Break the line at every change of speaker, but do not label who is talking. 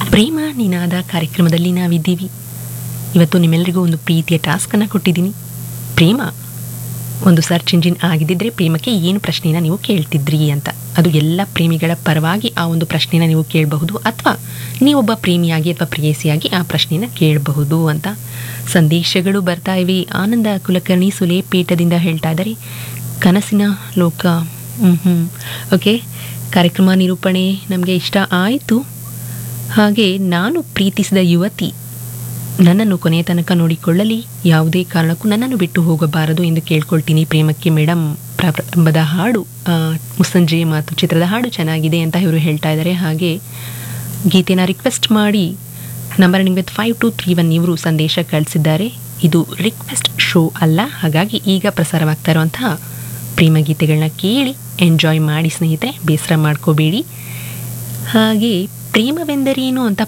ಪ್ರೇಮ ನಿನಾದ ಕಾರ್ಯಕ್ರಮದಲ್ಲಿ ನಾವಿದ್ದೀವಿ ಇವತ್ತು ನಿಮ್ಮೆಲ್ಲರಿಗೂ ಒಂದು ಪ್ರೀತಿಯ ಟಾಸ್ಕನ್ನು ಕೊಟ್ಟಿದ್ದೀನಿ ಪ್ರೇಮ ಒಂದು ಸರ್ಚ್ ಇಂಜಿನ್ ಆಗಿದ್ದಿದ್ರೆ ಪ್ರೇಮಕ್ಕೆ ಏನು ಪ್ರಶ್ನೆನ ನೀವು ಕೇಳ್ತಿದ್ರಿ ಅಂತ ಅದು ಎಲ್ಲ ಪ್ರೇಮಿಗಳ ಪರವಾಗಿ ಆ ಒಂದು ಪ್ರಶ್ನೆನ ನೀವು ಕೇಳಬಹುದು ಅಥವಾ ನೀವೊಬ್ಬ ಪ್ರೇಮಿಯಾಗಿ ಅಥವಾ ಪ್ರೇಯಸಿಯಾಗಿ ಆ ಪ್ರಶ್ನೆನ ಕೇಳಬಹುದು ಅಂತ ಸಂದೇಶಗಳು ಬರ್ತಾ ಇವೆ ಆನಂದ ಕುಲಕರ್ಣಿ ಸುಲೇಪೇಟದಿಂದ ಹೇಳ್ತಾ ಇದ್ದಾರೆ ಕನಸಿನ ಲೋಕ ಹ್ಞೂ ಹ್ಞೂ ಓಕೆ ಕಾರ್ಯಕ್ರಮ ನಿರೂಪಣೆ ನಮಗೆ ಇಷ್ಟ ಆಯಿತು ಹಾಗೆ ನಾನು ಪ್ರೀತಿಸಿದ ಯುವತಿ ನನ್ನನ್ನು ಕೊನೆಯ ತನಕ ನೋಡಿಕೊಳ್ಳಲಿ ಯಾವುದೇ ಕಾರಣಕ್ಕೂ ನನ್ನನ್ನು ಬಿಟ್ಟು ಹೋಗಬಾರದು ಎಂದು ಕೇಳ್ಕೊಳ್ತೀನಿ ಪ್ರೇಮಕ್ಕೆ ಮೇಡಮ್ ಪ್ರಾರಂಭದ ಹಾಡು ಆ, ಮುಸ್ಸಂಜೆಯ ಮಾತು ಚಿತ್ರದ ಹಾಡು ಚೆನ್ನಾಗಿದೆ ಅಂತ ಇವರು ಹೇಳ್ತಾ ಇದ್ದಾರೆ ಹಾಗೆ ಗೀತೆನ ರಿಕ್ವೆಸ್ಟ್ ಮಾಡಿ ನಂಬರ್ ನಿಮಗೆ ಫೈವ್ ಟು ತ್ರೀ ಒನ್ ಇವರು ಸಂದೇಶ ಕಳಿಸಿದ್ದಾರೆ ಇದು ರಿಕ್ವೆಸ್ಟ್ ಶೋ ಅಲ್ಲ ಹಾಗಾಗಿ ಈಗ ಪ್ರಸಾರವಾಗ್ತಾ ಇರುವಂತಹ ಪ್ರೇಮ ಗೀತೆಗಳನ್ನ ಕೇಳಿ ಎಂಜಾಯ್ ಮಾಡಿ ಸ್ನೇಹಿತರೆ ಬೇಸರ ಮಾಡ್ಕೋಬೇಡಿ ಹಾಗೆ ಪ್ರೇಮವೆಂದರೇನು ಅಂತ